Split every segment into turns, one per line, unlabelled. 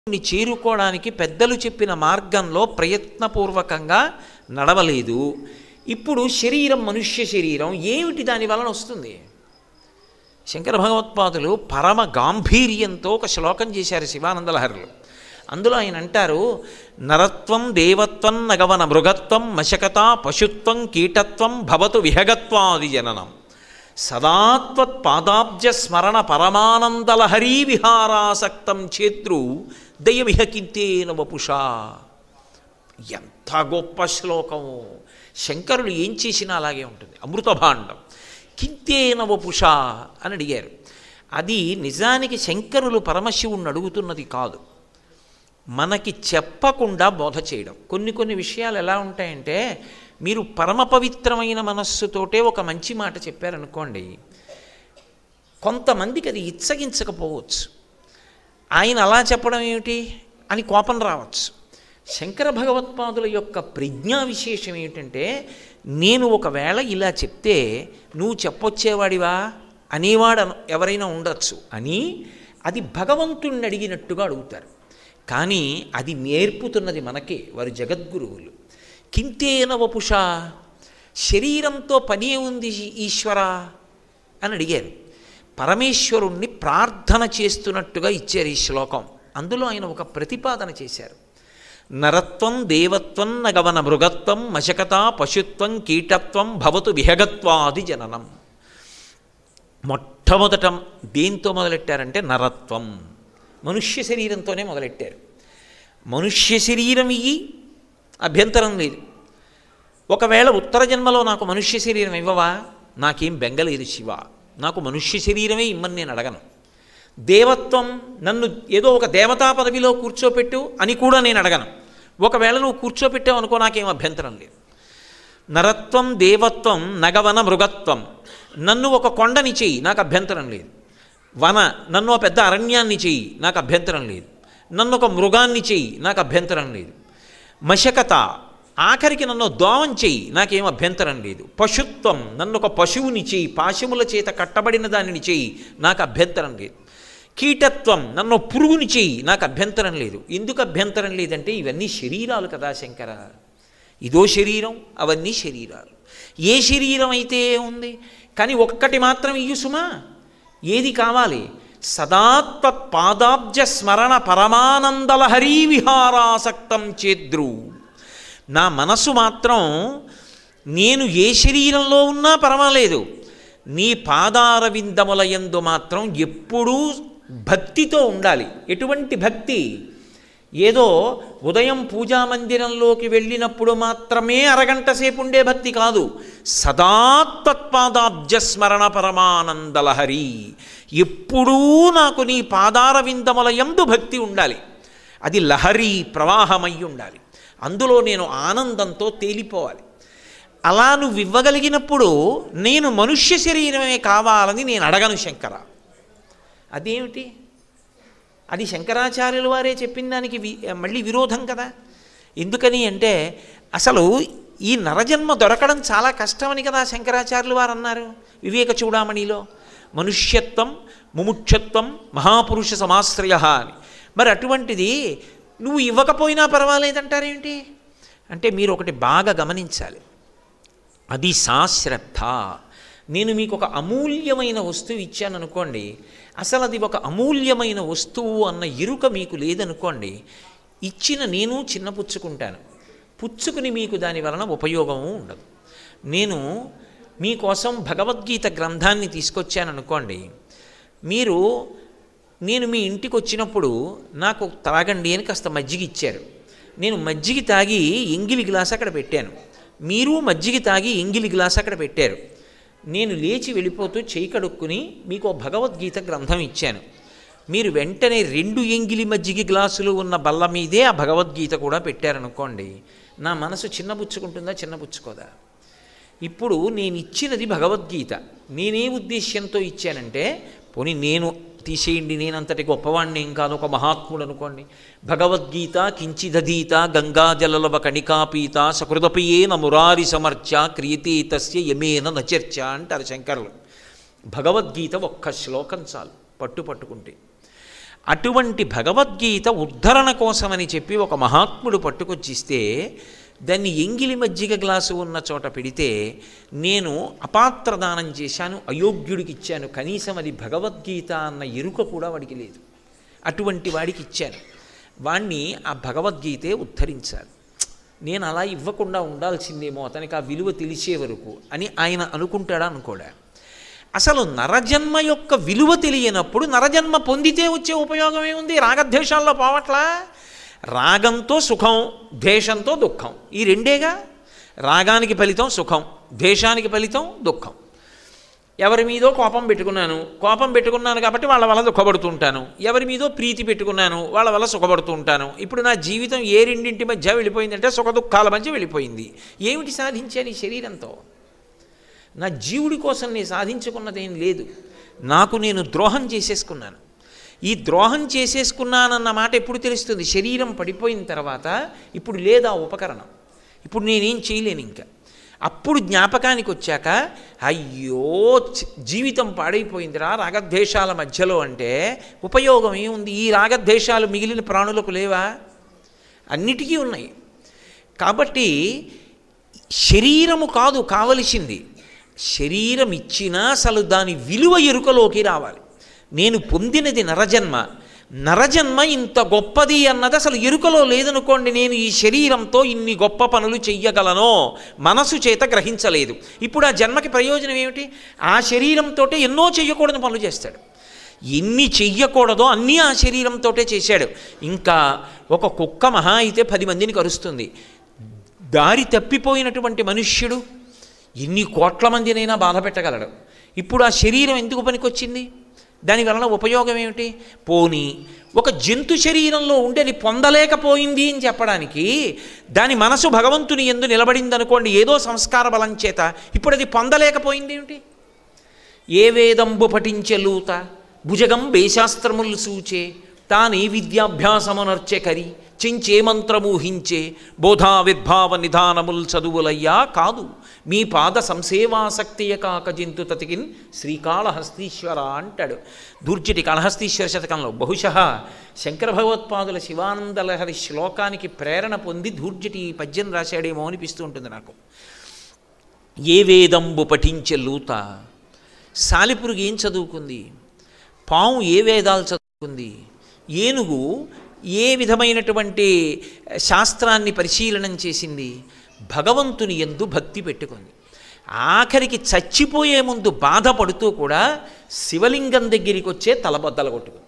ని చేరుకోవడానికి పెద్దలు చెప్పిన మార్గంలో ప్రయత్నపూర్వకంగా నడవలేదు ఇప్పుడు శరీరం మనుష్య శరీరం ఏమిటి దాని వలన వస్తుంది శంకర భగవత్పాదులు పరమ గాంభీర్యంతో ఒక శ్లోకం చేశారు శివానందలహరులు అందులో ఆయన అంటారు నరత్వం దేవత్వం నగవన మృగత్వం మశకత పశుత్వం కీటత్వం భవతు విహగత్వాది జననం సదాత్వత్ పాదాబ్జ స్మరణ పరమానందలహరీ విహారాసక్తం చేత్రు దయవిహకింతేన వపుషా ఎంత గొప్ప శ్లోకము శంకరులు ఏం చేసినా అలాగే ఉంటుంది అమృతభాండం కింతేన వపుష అని అడిగారు అది నిజానికి శంకరులు పరమశివుణ్ణి అడుగుతున్నది కాదు మనకి చెప్పకుండా బోధ చేయడం కొన్ని కొన్ని విషయాలు ఎలా ఉంటాయంటే మీరు పరమ పవిత్రమైన మనస్సుతోటే ఒక మంచి మాట చెప్పారనుకోండి కొంతమందికి అది ఇచ్చగించకపోవచ్చు ఆయన అలా చెప్పడం ఏమిటి అని కోపం రావచ్చు శంకర భగవత్పాదుల యొక్క ప్రజ్ఞా విశేషం ఏమిటంటే నేను ఒకవేళ ఇలా చెప్తే నువ్వు చెప్పొచ్చేవాడివా అనేవాడు అన- ఎవరైనా ఉండొచ్చు అని అది భగవంతుణ్ణి అడిగినట్టుగా అడుగుతారు కానీ అది నేర్పుతున్నది మనకే వారు జగద్గురువులు కింతేన వపుష శరీరంతో పని ఉంది ఈశ్వర అని అడిగారు పరమేశ్వరుణ్ణి ప్రార్థన చేస్తున్నట్టుగా ఇచ్చారు ఈ శ్లోకం అందులో ఆయన ఒక ప్రతిపాదన చేశారు నరత్వం దేవత్వం నగవన మృగత్వం మశకత పశుత్వం కీటత్వం భవతు విహగత్వాది జననం మొట్టమొదట దేంతో మొదలెట్టారంటే నరత్వం మనుష్య శరీరంతోనే మొదలెట్టారు మనుష్య శరీరం ఇయ్యి అభ్యంతరం లేదు ఒకవేళ ఉత్తర జన్మలో నాకు మనుష్య శరీరం ఇవ్వవా నాకేం బెంగలేదు శివ నాకు మనుష్య శరీరమే ఇమ్మని నేను అడగను దేవత్వం నన్ను ఏదో ఒక దేవతా పదవిలో కూర్చోపెట్టు అని కూడా నేను అడగను ఒకవేళ నువ్వు కూర్చోపెట్టావు అనుకో నాకేం అభ్యంతరం లేదు నరత్వం దేవత్వం నగవన మృగత్వం నన్ను ఒక కొండని చెయ్యి నాకు అభ్యంతరం లేదు వన నన్ను ఒక పెద్ద అరణ్యాన్ని చెయ్యి నాకు అభ్యంతరం లేదు నన్ను ఒక మృగాన్ని చెయ్యి నాకు అభ్యంతరం లేదు మశకత ఆఖరికి నన్ను దోవం చెయ్యి నాకేం అభ్యంతరం లేదు పశుత్వం నన్ను ఒక పశువుని చెయ్యి పాశముల చేత కట్టబడిన దానిని చెయ్యి నాకు అభ్యంతరం లేదు కీటత్వం నన్ను పురుగుని చెయ్యి నాకు అభ్యంతరం లేదు ఎందుకు అభ్యంతరం లేదంటే ఇవన్నీ శరీరాలు కదా శంకర ఇదో శరీరం అవన్నీ శరీరాలు ఏ శరీరం అయితే ఉంది కానీ ఒక్కటి మాత్రం ఇయ్యు సుమా ఏది కావాలి సదాత్వ పాదాబ్జ స్మరణ పరమానందలహరీ విహారాసక్తం చేద్రు నా మనసు మాత్రం నేను ఏ శరీరంలో ఉన్నా పర్వాలేదు నీ పాదార విందముల యందు మాత్రం ఎప్పుడూ భక్తితో ఉండాలి ఎటువంటి భక్తి ఏదో ఉదయం పూజా మందిరంలోకి వెళ్ళినప్పుడు మాత్రమే అరగంట సేపు ఉండే భక్తి కాదు సదాత్వత్పాదాబ్జస్మరణ పరమానందలహరి ఎప్పుడూ నాకు నీ పాదార విందముల యందు భక్తి ఉండాలి అది లహరి ప్రవాహమై ఉండాలి అందులో నేను ఆనందంతో తేలిపోవాలి అలా నువ్వు ఇవ్వగలిగినప్పుడు నేను మనుష్య శరీరమే కావాలని నేను అడగను శంకర అదేమిటి అది శంకరాచార్యుల వారే చెప్పిన దానికి వి మళ్ళీ విరోధం కదా ఎందుకని అంటే అసలు ఈ నరజన్మ దొరకడం చాలా కష్టమని కదా శంకరాచార్యులు వారు అన్నారు వివేక చూడామణిలో మనుష్యత్వం ముముక్షత్వం మహాపురుష సమాశ్రయ అని మరి అటువంటిది నువ్వు ఇవ్వకపోయినా పర్వాలేదంటారేంటి అంటే మీరు ఒకటి బాగా గమనించాలి అది సాశ్రద్ధ నేను మీకు ఒక అమూల్యమైన వస్తువు ఇచ్చాను అనుకోండి అసలు అది ఒక అమూల్యమైన వస్తువు అన్న ఎరుక మీకు లేదనుకోండి ఇచ్చిన నేను చిన్న పుచ్చుకుంటాను పుచ్చుకుని మీకు దాని వలన ఉపయోగము ఉండదు నేను మీకోసం భగవద్గీత గ్రంథాన్ని తీసుకొచ్చాననుకోండి మీరు నేను మీ ఇంటికి వచ్చినప్పుడు నాకు తాగండి అని కాస్త మజ్జిగ ఇచ్చారు నేను మజ్జిగ తాగి ఎంగిలి గ్లాస్ అక్కడ పెట్టాను మీరు మజ్జిగ తాగి ఎంగిలి గ్లాస్ అక్కడ పెట్టారు నేను లేచి వెళ్ళిపోతూ చేయి కడుక్కుని మీకు ఓ భగవద్గీత గ్రంథం ఇచ్చాను మీరు వెంటనే రెండు ఎంగిలి మజ్జిగ గ్లాసులు ఉన్న బల్ల మీదే ఆ భగవద్గీత కూడా పెట్టారనుకోండి నా మనసు చిన్నబుచ్చుకుంటుందా చిన్నబుచ్చుకోదా ఇప్పుడు నేను ఇచ్చినది భగవద్గీత నేనే ఉద్దేశ్యంతో ఇచ్చానంటే పోనీ నేను తీసేయండి నేనంతటి గొప్పవాణ్ణి ఏం కాదు ఒక మహాత్ముడు అనుకోండి భగవద్గీత కించిదధీత గంగాజలలవ కణికాపీత సకృదపియేన మురారి సమర్చ క్రియతే తస్య యమేన నచర్చ అంటారు శంకరులు భగవద్గీత ఒక్క శ్లోకం చాలు పట్టు పట్టుకుంటే అటువంటి భగవద్గీత ఉద్ధరణ కోసమని చెప్పి ఒక మహాత్ముడు పట్టుకొచ్చిస్తే దాన్ని ఎంగిలి మజ్జిగ గ్లాసు ఉన్న చోట పెడితే నేను అపాత్రదానం చేశాను అయోగ్యుడికి ఇచ్చాను కనీసం అది భగవద్గీత అన్న ఎరుక కూడా వాడికి లేదు అటువంటి వాడికి ఇచ్చాను వాణ్ణి ఆ భగవద్గీతే ఉద్ధరించాలి నేను అలా ఇవ్వకుండా ఉండాల్సిందేమో అతనికి ఆ విలువ తెలిసే వరకు అని ఆయన అనుకుంటాడా అనుకోడా అసలు నరజన్మ యొక్క విలువ తెలియనప్పుడు నరజన్మ పొందితే వచ్చే ఉపయోగం ఏముంది రాగద్వేషాల్లో పోవట్లా రాగంతో సుఖం ద్వేషంతో దుఃఖం ఈ రెండేగా రాగానికి ఫలితం సుఖం ద్వేషానికి ఫలితం దుఃఖం ఎవరి మీదో కోపం పెట్టుకున్నాను కోపం పెట్టుకున్నాను కాబట్టి వాళ్ళ వల్ల దుఃఖపడుతుంటాను ఎవరి మీదో ప్రీతి పెట్టుకున్నాను వాళ్ళ వల్ల సుఖపడుతూ ఉంటాను ఇప్పుడు నా జీవితం ఏ రెండింటి మధ్య వెళ్ళిపోయిందంటే సుఖ దుఃఖాల మధ్య వెళ్ళిపోయింది ఏమిటి సాధించాను ఈ శరీరంతో నా జీవుడి కోసం నేను సాధించుకున్నదేం లేదు నాకు నేను ద్రోహం చేసేసుకున్నాను ఈ ద్రోహం చేసేసుకున్నానన్న మాట ఎప్పుడు తెలుస్తుంది శరీరం పడిపోయిన తర్వాత ఇప్పుడు లేదా ఉపకరణం ఇప్పుడు నేనేం చేయలేను ఇంకా అప్పుడు జ్ఞాపకానికి వచ్చాక అయ్యో చి- జీవితం పాడైపోయిందిరా రాగద్వేషాల మధ్యలో అంటే ఉపయోగం ఏముంది ఈ రాగద్వేషాలు మిగిలిన ప్రాణులకు లేవా అన్నిటికీ ఉన్నాయి కాబట్టి శరీరము కాదు కావలసింది శరీరం ఇచ్చినా అసలు దాని విలువ ఎరుకలోకి రావాలి నేను పొందినది నరజన్మ నరజన్మ ఇంత గొప్పది అన్నది అసలు ఎరుకలో లేదనుకోండి నేను ఈ శరీరంతో ఇన్ని గొప్ప పనులు చెయ్యగలనో మనసు చేత గ్రహించలేదు ఇప్పుడు ఆ జన్మకి ప్రయోజనం ఏమిటి ఆ శరీరంతో ఎన్నో చెయ్యకూడని పనులు చేస్తాడు ఎన్ని చెయ్యకూడదో అన్నీ ఆ శరీరంతోటే చేశాడు ఇంకా ఒక కుక్క మహా అయితే పది మందిని కరుస్తుంది దారి తప్పిపోయినటువంటి మనుష్యుడు ఎన్ని కోట్ల మందినైనా బాధ పెట్టగలడు ఇప్పుడు ఆ శరీరం ఎందుకు పనికొచ్చింది దాని వలన ఉపయోగం ఏమిటి పోని ఒక జంతు శరీరంలో ఉండి అది పొందలేకపోయింది అని చెప్పడానికి దాని మనసు భగవంతుని ఎందు నిలబడిందనుకోండి ఏదో సంస్కార బలం చేత ఇప్పుడు అది పొందలేకపోయింది ఏమిటి ఏ వేదంబు పఠించెలూత భుజగం వేశాస్త్రములు సూచే తానే విద్యాభ్యాసమునర్చె కరి చించే మంత్రమూహించే బోధావిర్భావ నిధానముల్ చదువులయ్యా కాదు మీ పాద సంసేవాసక్తియ కాక జంతు తతికిన్ శ్రీకాళహస్తీశ్వర అంటాడు దూర్జటి కాళహస్తీశ్వర శతకంలో బహుశ శంకర భగవత్పాదుల శివానందలహరి శ్లోకానికి ప్రేరణ పొంది దూర్జటి ఈ పద్యం రాశాడేమో అనిపిస్తూ ఉంటుంది నాకు ఏ వేదంబు పఠించే లూత సాలిపురుగు ఏం చదువుకుంది పాము ఏ వేదాలు చదువుకుంది ఏనుగు ఏ విధమైనటువంటి శాస్త్రాన్ని పరిశీలనం చేసింది భగవంతుని ఎందు భక్తి పెట్టుకుంది ఆఖరికి చచ్చిపోయే ముందు బాధపడుతూ కూడా శివలింగం దగ్గరికి వచ్చే తలబద్దలు కొట్టుకుంది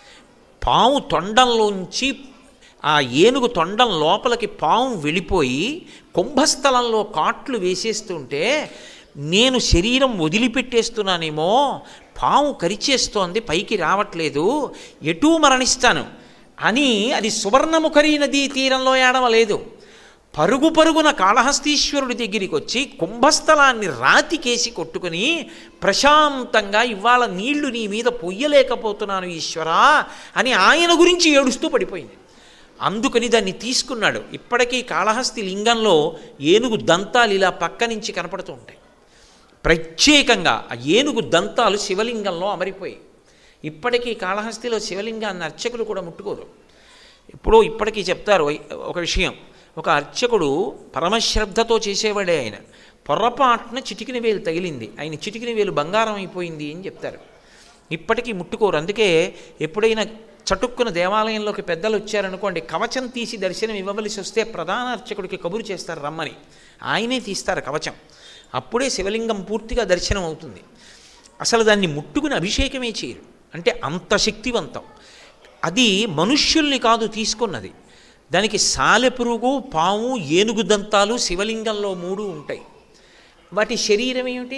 పాము తొండంలోంచి ఆ ఏనుగు తొండం లోపలికి పాము వెళ్ళిపోయి కుంభస్థలంలో కాట్లు వేసేస్తుంటే నేను శరీరం వదిలిపెట్టేస్తున్నానేమో పాము కరిచేస్తోంది పైకి రావట్లేదు ఎటూ మరణిస్తాను అని అది సువర్ణముఖరి నదీ తీరంలో ఏడవలేదు పరుగు పరుగున కాళహస్తీశ్వరుడి దగ్గరికి వచ్చి కుంభస్థలాన్ని రాతికేసి కొట్టుకుని ప్రశాంతంగా ఇవాళ నీళ్లు నీ మీద పొయ్యలేకపోతున్నాను ఈశ్వరా అని ఆయన గురించి ఏడుస్తూ పడిపోయింది అందుకని దాన్ని తీసుకున్నాడు ఇప్పటికీ కాళహస్తి లింగంలో ఏనుగు దంతాలు ఇలా పక్క నుంచి కనపడుతూ ఉంటాయి ప్రత్యేకంగా ఆ ఏనుగు దంతాలు శివలింగంలో అమరిపోయాయి ఇప్పటికీ కాళహస్తిలో శివలింగాన్ని అర్చకులు కూడా ముట్టుకోరు ఎప్పుడో ఇప్పటికీ చెప్తారు ఒక విషయం ఒక అర్చకుడు పరమశ్రద్ధతో చేసేవాడే ఆయన పొర్రపాటున చిటికిన వేలు తగిలింది ఆయన చిటికిన వేలు బంగారం అయిపోయింది అని చెప్తారు ఇప్పటికీ ముట్టుకోరు అందుకే ఎప్పుడైనా చటుక్కున దేవాలయంలోకి పెద్దలు వచ్చారనుకోండి కవచం తీసి దర్శనం ఇవ్వవలసి వస్తే ప్రధాన అర్చకుడికి కబురు చేస్తారు రమ్మని ఆయనే తీస్తారు కవచం అప్పుడే శివలింగం పూర్తిగా దర్శనం అవుతుంది అసలు దాన్ని ముట్టుకుని అభిషేకమే చేయరు అంటే అంత శక్తివంతం అది మనుష్యుల్ని కాదు తీసుకున్నది దానికి సాలెపురుగు పాము ఏనుగు దంతాలు శివలింగంలో మూడు ఉంటాయి వాటి శరీరం ఏమిటి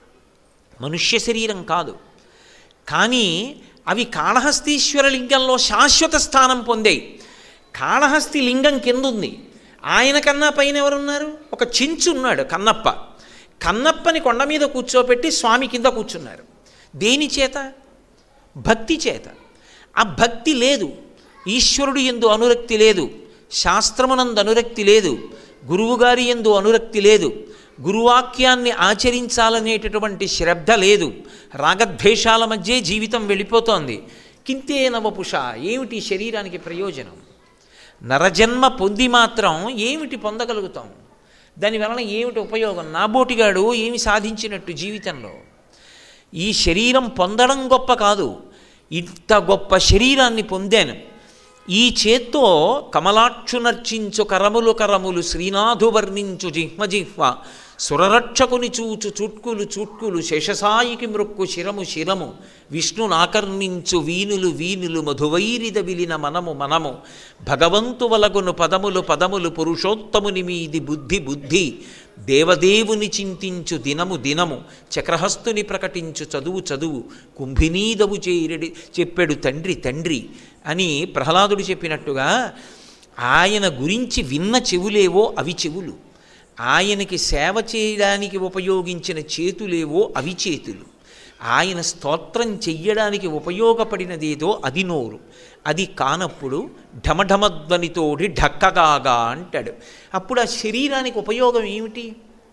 మనుష్య శరీరం కాదు కానీ అవి కాళహస్తీశ్వర లింగంలో శాశ్వత స్థానం పొందాయి కాళహస్తి లింగం కింద ఉంది ఆయన కన్నా పైన ఎవరున్నారు ఒక చించు ఉన్నాడు కన్నప్ప కన్నప్పని కొండ మీద కూర్చోపెట్టి స్వామి కింద కూర్చున్నారు దేని చేత భక్తి చేత ఆ భక్తి లేదు ఈశ్వరుడు ఎందు అనురక్తి లేదు శాస్త్రమునందు అనురక్తి లేదు గురువుగారి ఎందు అనురక్తి లేదు గురువాక్యాన్ని ఆచరించాలనేటటువంటి శ్రద్ధ లేదు రాగద్వేషాల మధ్యే జీవితం వెళ్ళిపోతోంది కింతే నవపుష ఏమిటి శరీరానికి ప్రయోజనం నరజన్మ పొంది మాత్రం ఏమిటి పొందగలుగుతాం దానివలన ఏమిటి ఉపయోగం నాబోటిగాడు ఏమి సాధించినట్టు జీవితంలో ఈ శరీరం పొందడం గొప్ప కాదు ఇంత గొప్ప శరీరాన్ని పొందాను ఈ చేత్తో కమలాక్షునర్చించు కరములు కరములు శ్రీనాథు వర్ణించు జిహ్మ జిహ్వ సురరక్షకుని చూచు చుట్కులు చుట్కులు శేషసాయికి మృక్కు శిరము శిరము విష్ణునాకర్ణించు వీనులు వీనులు మధువైరిద విలిన మనము మనము భగవంతు వలగును పదములు పదములు పురుషోత్తముని మీది బుద్ధి బుద్ధి దేవదేవుని చింతించు దినము దినము చక్రహస్తుని ప్రకటించు చదువు చదువు కుంభినీదవు చేరడి చెప్పాడు తండ్రి తండ్రి అని ప్రహ్లాదుడు చెప్పినట్టుగా ఆయన గురించి విన్న చెవులేవో అవి చెవులు ఆయనకి సేవ చేయడానికి ఉపయోగించిన చేతులేవో అవి చేతులు ఆయన స్తోత్రం చెయ్యడానికి ఉపయోగపడినదేదో అది నోరు అది కానప్పుడు ఢమఢమధ్వనితోడి ఢక్కగాగా అంటాడు అప్పుడు ఆ శరీరానికి ఉపయోగం ఏమిటి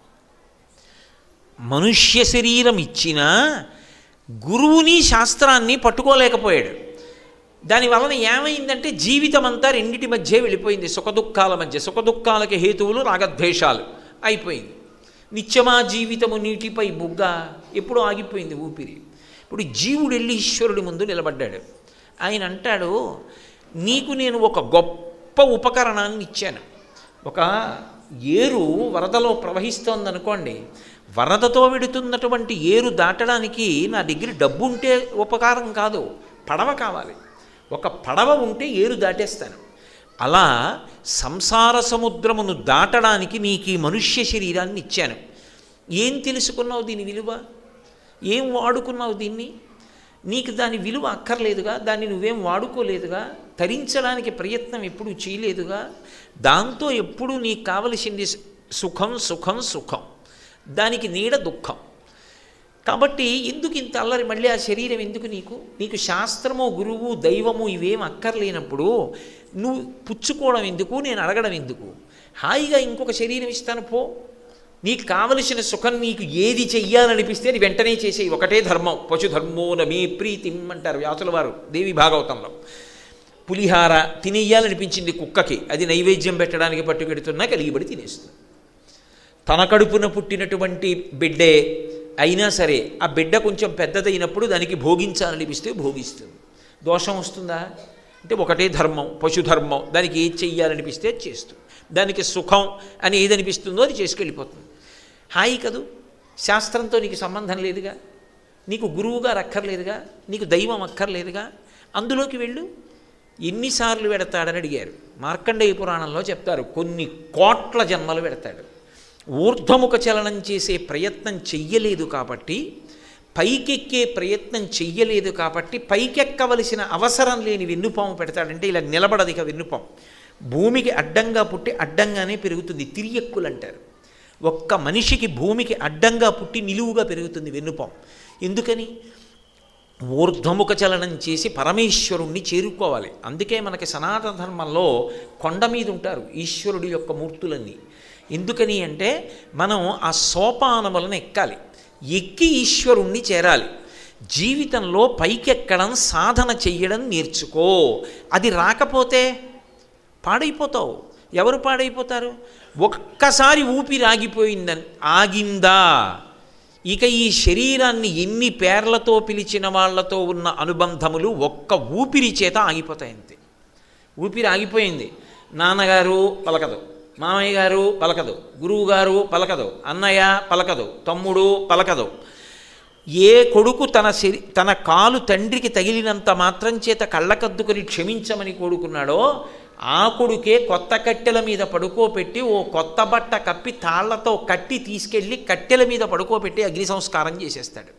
మనుష్య శరీరం ఇచ్చినా గురువుని శాస్త్రాన్ని పట్టుకోలేకపోయాడు దానివలన ఏమైందంటే జీవితం అంతా రెండిటి మధ్య వెళ్ళిపోయింది సుఖదుఖాల మధ్య సుఖదుఖాలకి హేతువులు రాగద్వేషాలు అయిపోయింది నిత్యమా జీవితము నీటిపై బుగ్గ ఎప్పుడూ ఆగిపోయింది ఊపిరి ఇప్పుడు జీవుడు వెళ్ళి ఈశ్వరుడి ముందు నిలబడ్డాడు ఆయన అంటాడు నీకు నేను ఒక గొప్ప ఉపకరణాన్ని ఇచ్చాను ఒక ఏరు వరదలో ప్రవహిస్తోందనుకోండి వరదతో వెడుతున్నటువంటి ఏరు దాటడానికి నా దగ్గర డబ్బు ఉంటే ఉపకారం కాదు పడవ కావాలి ఒక పడవ ఉంటే ఏరు దాటేస్తాను అలా సంసార సముద్రమును దాటడానికి నీకు ఈ మనుష్య శరీరాన్ని ఇచ్చాను ఏం తెలుసుకున్నావు దీని విలువ ఏం వాడుకున్నావు దీన్ని నీకు దాని విలువ అక్కర్లేదుగా దాన్ని నువ్వేం వాడుకోలేదుగా తరించడానికి ప్రయత్నం ఎప్పుడూ చేయలేదుగా దాంతో ఎప్పుడూ నీకు కావలసింది సుఖం సుఖం సుఖం దానికి నీడ దుఃఖం కాబట్టి ఎందుకు ఇంత అల్లరి మళ్ళీ ఆ శరీరం ఎందుకు నీకు నీకు శాస్త్రము గురువు దైవము ఇవేం అక్కర్లేనప్పుడు నువ్వు పుచ్చుకోవడం ఎందుకు నేను అడగడం ఎందుకు హాయిగా ఇంకొక శరీరం ఇస్తాను పో నీకు కావలసిన సుఖం నీకు ఏది చెయ్యాలనిపిస్తే అది వెంటనే చేసేయి ఒకటే ధర్మం పశుధర్మో నమే ప్రీతిం అంటారు వ్యాసుల వారు దేవి భాగవతంలో పులిహార తినేయాలనిపించింది కుక్కకి అది నైవేద్యం పెట్టడానికి పట్టుకెడుతున్నా కలిగిబడి తినేస్తుంది తన కడుపున పుట్టినటువంటి బిడ్డే అయినా సరే ఆ బిడ్డ కొంచెం పెద్దదైనప్పుడు దానికి భోగించాలనిపిస్తే భోగిస్తుంది దోషం వస్తుందా అంటే ఒకటే ధర్మం పశుధర్మం దానికి ఏది చెయ్యాలనిపిస్తే అది చేస్తుంది దానికి సుఖం అని ఏదనిపిస్తుందో అది చేసుకెళ్ళిపోతుంది హాయి కదూ శాస్త్రంతో నీకు సంబంధం లేదుగా నీకు గురువుగారు అక్కర్లేదుగా నీకు దైవం అక్కర్లేదుగా అందులోకి వెళ్ళు ఎన్నిసార్లు పెడతాడని అడిగారు మార్కండేయ పురాణంలో చెప్తారు కొన్ని కోట్ల జన్మలు పెడతాడు ఊర్ధ్వముఖ చలనం చేసే ప్రయత్నం చెయ్యలేదు కాబట్టి పైకెక్కే ప్రయత్నం చెయ్యలేదు కాబట్టి పైకెక్కవలసిన అవసరం లేని వెన్నుపాము పెడతాడంటే ఇలా నిలబడదు ఇక వెన్నుపాము భూమికి అడ్డంగా పుట్టి అడ్డంగానే పెరుగుతుంది తిరియక్కులు అంటారు ఒక్క మనిషికి భూమికి అడ్డంగా పుట్టి నిలువుగా పెరుగుతుంది వెన్నుపాము ఎందుకని ఊర్ధ్వముఖ చలనం చేసి పరమేశ్వరుణ్ణి చేరుకోవాలి అందుకే మనకి సనాతన ధర్మంలో కొండ మీద ఉంటారు ఈశ్వరుడి యొక్క మూర్తులన్నీ ఎందుకని అంటే మనం ఆ సోపానములను ఎక్కాలి ఎక్కి ఈశ్వరుణ్ణి చేరాలి జీవితంలో పైకెక్కడం సాధన చెయ్యడం నేర్చుకో అది రాకపోతే పాడైపోతావు ఎవరు పాడైపోతారు ఒక్కసారి ఊపిరి ఆగిపోయిందని ఆగిందా ఇక ఈ శరీరాన్ని ఎన్ని పేర్లతో పిలిచిన వాళ్లతో ఉన్న అనుబంధములు ఒక్క ఊపిరి చేత ఆగిపోతాయి అంతే ఊపిరి ఆగిపోయింది నాన్నగారు పలకదు మామయ్య గారు పలకదు గురువుగారు పలకదు అన్నయ్య పలకదు తమ్ముడు పలకదు ఏ కొడుకు తన శరి తన కాలు తండ్రికి తగిలినంత మాత్రం చేత కళ్ళకద్దుకొని క్షమించమని కోరుకున్నాడో ఆ కొడుకే కొత్త కట్టెల మీద పడుకోపెట్టి ఓ కొత్త బట్ట కప్పి తాళ్లతో కట్టి తీసుకెళ్ళి కట్టెల మీద పడుకోపెట్టి అగ్ని సంస్కారం చేసేస్తాడు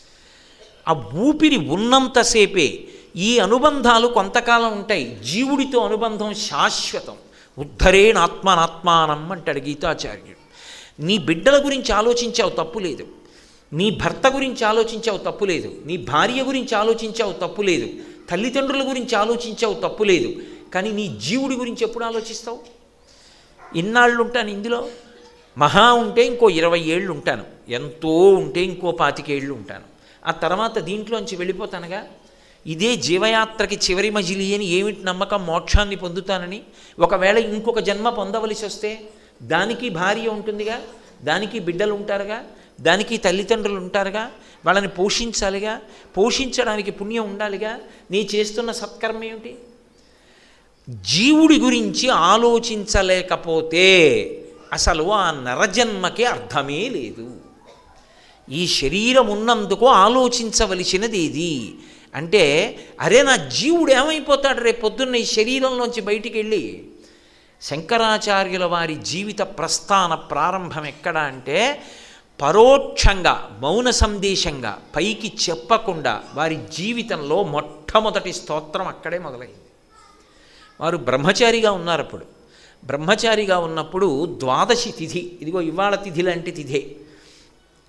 ఆ ఊపిరి ఉన్నంతసేపే ఈ అనుబంధాలు కొంతకాలం ఉంటాయి జీవుడితో అనుబంధం శాశ్వతం ఉద్ధరేణాత్మనాత్మానం అంటాడు గీతాచార్యుడు నీ బిడ్డల గురించి ఆలోచించావు తప్పు లేదు నీ భర్త గురించి ఆలోచించావు తప్పు లేదు నీ భార్య గురించి ఆలోచించావు తప్పు లేదు తల్లిదండ్రుల గురించి ఆలోచించావు తప్పు లేదు కానీ నీ జీవుడి గురించి ఎప్పుడు ఆలోచిస్తావు ఇన్నాళ్ళు ఉంటాను ఇందులో మహా ఉంటే ఇంకో ఇరవై ఏళ్ళు ఉంటాను ఎంతో ఉంటే ఇంకో పాతికేళ్ళు ఉంటాను ఆ తర్వాత దీంట్లోంచి వెళ్ళిపోతానుగా ఇదే జీవయాత్రకి చివరి మజిలి అని ఏమిటి నమ్మకం మోక్షాన్ని పొందుతానని ఒకవేళ ఇంకొక జన్మ పొందవలసి వస్తే దానికి భార్య ఉంటుందిగా దానికి బిడ్డలు ఉంటారుగా దానికి తల్లిదండ్రులు ఉంటారుగా వాళ్ళని పోషించాలిగా పోషించడానికి పుణ్యం ఉండాలిగా నీ చేస్తున్న సత్కర్మ ఏమిటి జీవుడి గురించి ఆలోచించలేకపోతే అసలు ఆ నరజన్మకి అర్థమే లేదు ఈ శరీరం ఉన్నందుకు ఆలోచించవలసినది ఇది అంటే అరే నా జీవుడు ఏమైపోతాడు రేపు పొద్దున్న ఈ శరీరంలోంచి బయటికి వెళ్ళి శంకరాచార్యుల వారి జీవిత ప్రస్థాన ప్రారంభం ఎక్కడ అంటే పరోక్షంగా మౌన సందేశంగా పైకి చెప్పకుండా వారి జీవితంలో మొట్టమొదటి స్తోత్రం అక్కడే మొదలైంది వారు బ్రహ్మచారిగా ఉన్నారు అప్పుడు బ్రహ్మచారిగా ఉన్నప్పుడు ద్వాదశి తిథి ఇదిగో ఇవాళ తిథి లాంటి తిథే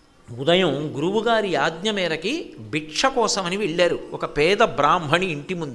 ఉదయం గురువుగారి ఆజ్ఞ మేరకి భిక్ష కోసమని వెళ్ళారు ఒక పేద బ్రాహ్మణి ఇంటి ముందు